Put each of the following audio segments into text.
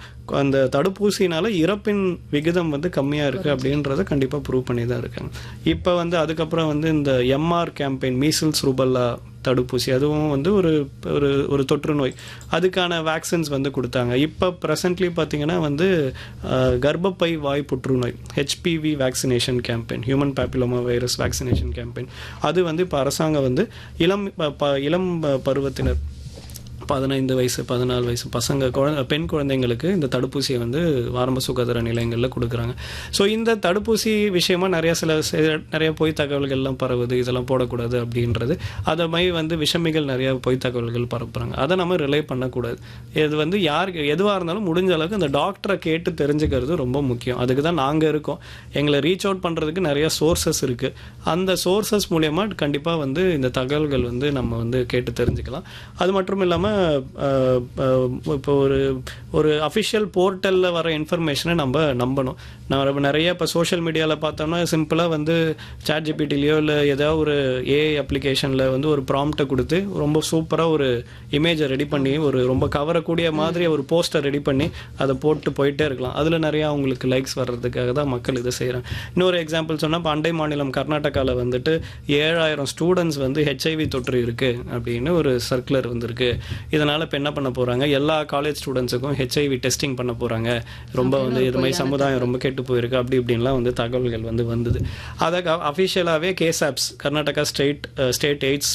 அந்த தடுப்பூசினால இறப்பின் விகிதம் வந்து கம்மியாக இருக்குது அப்படின்றத கண்டிப்பாக ப்ரூவ் பண்ணி தான் இருக்காங்க இப்போ வந்து அதுக்கப்புறம் வந்து இந்த எம்ஆர் கேம்பெயின் மீசில்ஸ் ரூபல்லா தடுப்பூசி அதுவும் வந்து ஒரு ஒரு ஒரு தொற்று நோய் அதுக்கான வேக்சின்ஸ் வந்து கொடுத்தாங்க இப்போ ப்ரெசன்ட்லி பார்த்தீங்கன்னா வந்து அஹ், கர்ப்பப்பை வாய் புற்றுநோய் HPV vaccination campaign human papilloma virus vaccination campaign அது வந்து இப்போ அரசாங்கம் வந்து இளம் ப- ப- இளம் ப- பருவத்தினர் பதினைந்து வயசு பதினாலு வயசு பசங்க குழந்தை பெண் குழந்தைங்களுக்கு இந்த தடுப்பூசியை வந்து ஆரம்ப சுகாதார நிலையங்களில் கொடுக்குறாங்க ஸோ இந்த தடுப்பூசி விஷயமா நிறைய சில சில- நிறைய பொய் தகவல்கள்லாம் பரவுது இதெல்லாம் போடக்கூடாது அப்படின்றது அதை மாதிரி வந்து விஷமிகள் நிறைய பொய் தகவல்கள் பரப்புறாங்க அதை நம்ம ரிலை பண்ணக்கூடாது இது வந்து யாருக்கு எதுவாக இருந்தாலும் முடிஞ்ச அளவுக்கு அந்த டாக்டரை கேட்டு தெரிஞ்சுக்கிறது ரொம்ப முக்கியம் அதுக்கு தான் நாங்கள் இருக்கோம் எங்களை ரீச் அவுட் பண்ணுறதுக்கு நிறைய சோர்சஸ் இருக்குது அந்த சோர்சஸ் மூலயமா கண்டிப்பாக வந்து இந்த தகவல்கள் வந்து நம்ம வந்து கேட்டு தெரிஞ்சுக்கலாம் அது மட்டும் இல்லாமல் இப்போ ஒரு ஒரு அஃபிஷியல் போர்ட்டலில் வர இன்ஃபர்மேஷனை நம்ம நம்பணும் நம்ம நிறைய இப்போ சோஷியல் மீடியாவில் பார்த்தோம்னா சிம்பிளாக வந்து சாட் ஜிபிடிலையோ இல்லை ஏதாவது ஒரு ஏஐ அப்ளிகேஷனில் வந்து ஒரு ப்ராம்ப்டை கொடுத்து ரொம்ப சூப்பராக ஒரு இமேஜை ரெடி பண்ணி ஒரு ரொம்ப கவரக்கூடிய மாதிரி ஒரு போஸ்டர் ரெடி பண்ணி அதை போட்டு போயிட்டே இருக்கலாம் அதில் நிறையா அவங்களுக்கு லைக்ஸ் வர்றதுக்காக தான் மக்கள் இதை செய்கிறாங்க இன்னொரு எக்ஸாம்பிள் சொன்னால் இப்போ அண்டை மாநிலம் கர்நாடகாவில் வந்துட்டு ஏழாயிரம் ஸ்டூடெண்ட்ஸ் வந்து ஹெச்ஐவி தொற்று இருக்குது அப்படின்னு ஒரு சர்க்குலர் வந்திருக்கு இதனால் இப்போ என்ன பண்ண போகிறாங்க எல்லா காலேஜ் ஸ்டூடெண்ட்ஸுக்கும் ஹெச்ஐவி டெஸ்டிங் பண்ண போகிறாங்க ரொம்ப வந்து இது மாதிரி சமுதாயம் ரொம்ப கெட்டு போயிருக்கு அப்படி இப்படின்லாம் வந்து தகவல்கள் வந்து வந்தது அதை அஃபிஷியலாகவே கேஸ் ஆப்ஸ் Karnataka state state AIDS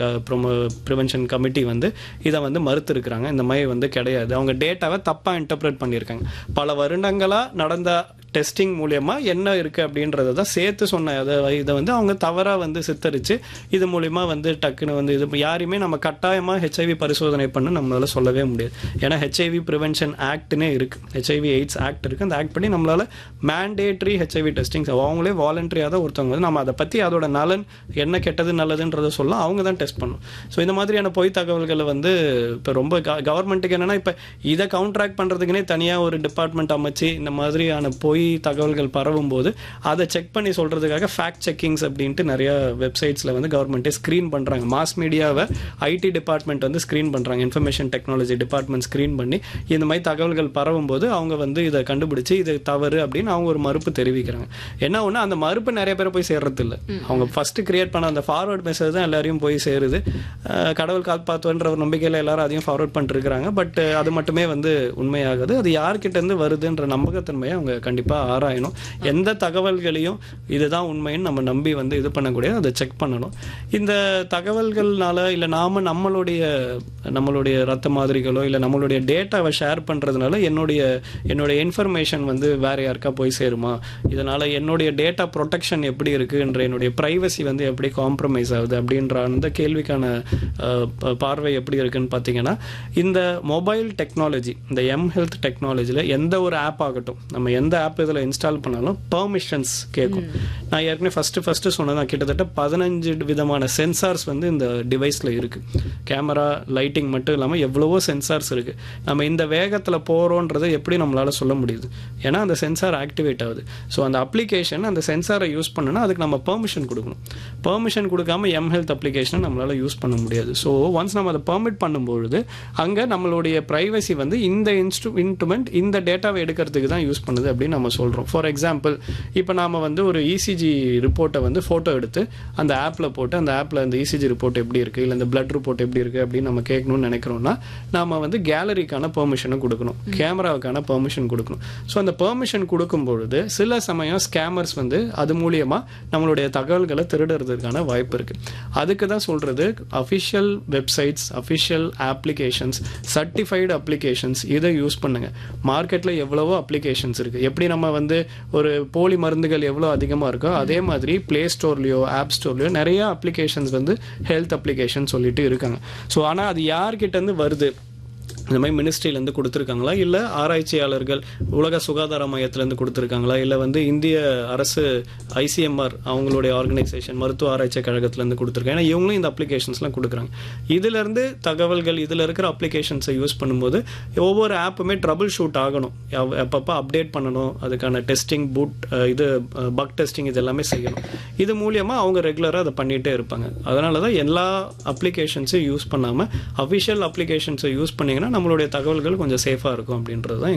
prevention committee வந்து இதை வந்து மறுத்து இருக்கிறாங்க இந்த மாதிரி வந்து கிடையாது அவங்க டேட்டாவை தப்பாக இன்டர்பிரேட் பண்ணியிருக்காங்க பல வருடங்களாக நடந்த டெஸ்டிங் மூலியமா என்ன இருக்கு அப்படின்றத தான் சேர்த்து சொன்ன அதை இதை வந்து அவங்க தவறா வந்து சித்தரிச்சு இது மூலியமா வந்து டக்குன்னு வந்து இது யாரையுமே நம்ம கட்டாயமா ஹெச்ஐவி பரிசோதனை பண்ண நம்மளால சொல்லவே முடியாது ஏன்னா ஹெச்ஐவி ப்ரிவென்ஷன் ஆக்ட்னே இருக்கு ஹெச்ஐவி எய்ட்ஸ் ஆக்ட் இருக்கு அந்த ஆக்ட் படி நம்மளால மேண்டேட்ரி ஹெச்ஐவி டெஸ்டிங் அவங்களே வாலண்டரியாக தான் ஒருத்தவங்க வந்து நம்ம அதை பத்தி அதோட நலன் என்ன கெட்டது நல்லதுன்றதை சொல்ல அவங்க தான் டெஸ்ட் பண்ணணும் ஸோ இந்த மாதிரியான பொய் தகவல்களை வந்து இப்போ ரொம்ப கவர்மெண்ட்டுக்கு என்னன்னா இப்போ இதை கவுண்ட்ராக்ட் பண்றதுக்குனே தனியாக ஒரு டிபார்ட்மெண்ட் அமைச்சு இந்த மாதிரியான பொய் தகவல்கள் பரவும் போது அதை செக் பண்ணி சொல்றதுக்காக ஃபேக்ட் செக்கிங்ஸ் அப்படின்ட்டு நிறைய வெப்சைட்ஸ்ல வந்து கவர்மெண்ட்டே ஸ்க்ரீன் பண்றாங்க மாஸ் மீடியாவை ஐடி டிபார்ட்மெண்ட் வந்து ஸ்க்ரீன் பண்றாங்க இன்ஃபர்மேஷன் டெக்னாலஜி டிபார்ட்மெண்ட் ஸ்க்ரீன் பண்ணி இந்த மாதிரி தகவல்கள் பரவும் போது அவங்க வந்து இதை கண்டுபிடிச்சு இது தவறு அப்படின்னு அவங்க ஒரு மறுப்பு தெரிவிக்கிறாங்க என்ன ஒன்று அந்த மறுப்பு நிறைய பேர் போய் சேர்றது இல்லை அவங்க ஃபர்ஸ்ட் கிரியேட் பண்ண அந்த ஃபார்வர்ட் மெசேஜ் தான் எல்லாரையும் போய் சேருது அஹ் கடவுள் காப்பாற்றுன்ற ஒரு நம்பிக்கையில் எல்லாரும் அதையும் ஃபார்வர்ட் பண்ணிருக்கிறாங்க பட் அது மட்டுமே வந்து உண்மையாகுது அது யார்கிட்ட இருந்து வருதுன்ற நம்பகத்தன்மையை அவங்க கண்டிப்பாக ஆராயணும் எந்த தகவல்களையும் இதுதான் உண்மைன்னு நம்ம நம்பி வந்து இது பண்ணக்கூடிய அதை செக் பண்ணணும் இந்த தகவல்கள்னால இல்லை நாம நம்மளுடைய நம்மளுடைய ரத்த மாதிரிகளோ இல்லை நம்மளுடைய டேட்டாவை ஷேர் பண்ணுறதுனால என்னுடைய என்னுடைய இன்ஃபர்மேஷன் வந்து வேற யாருக்கா போய் சேருமா இதனால என்னுடைய டேட்டா ப்ரொடெக்ஷன் எப்படி இருக்குன்ற என்னுடைய ப்ரைவசி வந்து எப்படி காம்ப்ரமைஸ் ஆகுது அப்படின்ற அந்த கேள்விக்கான அஹ், ப- பார்வை எப்படி இருக்குன்னு பார்த்தீங்கன்னா இந்த மொபைல் டெக்னாலஜி இந்த எம் ஹெல்த் டெக்னாலஜியில் எந்த ஒரு ஆப் ஆகட்டும் நம்ம எந்த ஆப் இதில் இன்ஸ்டால் பண்ணாலும் பெர்மிஷன்ஸ் கேட்கும் நான் ஏற்கனவே ஃபஸ்ட்டு ஃபஸ்ட்டு சொன்னதான் கிட்டத்தட்ட பதினஞ்சு விதமான சென்சார்ஸ் வந்து இந்த டிவைஸில் இருக்குது கேமரா லைட்டிங் மட்டும் இல்லாமல் எவ்வளவோ சென்சார்ஸ் இருக்குது நம்ம இந்த வேகத்தில் போகிறோன்றதை எப்படி நம்மளால் சொல்ல முடியுது ஏன்னா அந்த சென்சார் ஆக்டிவேட் ஆகுது ஸோ அந்த அப்ளிகேஷன் அந்த சென்சாரை யூஸ் பண்ணனா அதுக்கு நம்ம பெர்மிஷன் கொடுக்கணும் பெர்மிஷன் கொடுக்காம எம் ஹெல்த் அப்ளிகேஷனை நம்மளால் யூஸ் பண்ண முடியாது ஸோ ஒன்ஸ் நம்ம அதை பெர்மிட் பண்ணும்பொழுது அங்கே நம்மளுடைய ப்ரைவசி வந்து இந்த இன்ஸ்ட்ரு இன்ஸ்ட்ருமெண்ட் இந்த டேட்டாவை எடுக்கிறதுக்கு தான் யூஸ் பண்ணுது அப்படின்னு நம்ம சொல்கிறோம் ஃபார் எக்ஸாம்பிள் இப்போ நாம வந்து ஒரு இசிஜி ரிப்போர்ட்டை வந்து ஃபோட்டோ எடுத்து அந்த ஆப்பில் போட்டு அந்த ஆப்பில் அந்த இசிஜி ரிப்போர்ட் எப்படி இருக்குது இல்லை இந்த பிளட் ரிப்போர்ட் எப்படி இருக்குது அப்படின்னு நம்ம கேட்கணும்னு நினைக்கிறோம்னா நாம வந்து கேலரிக்கான பெர்மிஷனை கொடுக்கணும் கேமராவுக்கான பெர்மிஷன் கொடுக்கணும் ஸோ அந்த பெர்மிஷன் கொடுக்கும் பொழுது சில சமயம் ஸ்கேமர்ஸ் வந்து அது மூலியமா நம்மளுடைய தகவல்களை திருடுறதுக்கான வாய்ப்பு இருக்கு அதுக்கு தான் சொல்றது official websites official applications certified applications இதை யூஸ் பண்ணுங்க மார்க்கெட்ல எவ்வளவோ அப்ளிகேஷன்ஸ் இருக்கு எப்படி நம்ம வந்து ஒரு போலி மருந்துகள் எவ்வளோ அதிகமாக இருக்கோ அதே மாதிரி ப்ளே ஸ்டோர்லையோ ஆப் ஸ்டோர்லையோ நிறைய அப்ளிகேஷன்ஸ் வந்து ஹெல்த் அப்ளிகேஷன் சொல்லிட்டு இருக்காங்க ஸோ ஆனால் அது யார்கிட்ட இருந்து வருது இந்த மாதிரி மினிஸ்ட்ரியிலேருந்து கொடுத்துருக்காங்களா இல்லை ஆராய்ச்சியாளர்கள் உலக சுகாதார மையத்திலேருந்து கொடுத்துருக்காங்களா இல்லை வந்து இந்திய அரசு ஐசிஎம்ஆர் அவங்களுடைய ஆர்கனைசேஷன் மருத்துவ ஆராய்ச்சி கழகத்திலேருந்து கொடுத்துருக்காங்க ஏன்னா இவங்களும் இந்த அப்ளிகேஷன்ஸ்லாம் கொடுக்குறாங்க இதுலேருந்து தகவல்கள் இதில் இருக்கிற அப்ளிகேஷன்ஸை யூஸ் பண்ணும்போது ஒவ்வொரு ஆப்புமே ட்ரபிள் ஷூட் ஆகணும் அப்பப்போ அப்டேட் பண்ணணும் அதுக்கான டெஸ்டிங் பூட் இது பக் டெஸ்டிங் இது எல்லாமே செய்யணும் இது மூலியமாக அவங்க ரெகுலராக அதை பண்ணிகிட்டே இருப்பாங்க அதனால தான் எல்லா அப்ளிகேஷன்ஸையும் யூஸ் பண்ணாமல் அஃபிஷியல் அப்ளிகேஷன்ஸை யூஸ் பண்ணிங்கன்னா நம்மளுடைய தகவல்கள் கொஞ்சம் சேஃபாக இருக்கும் அப்படின்றது தான்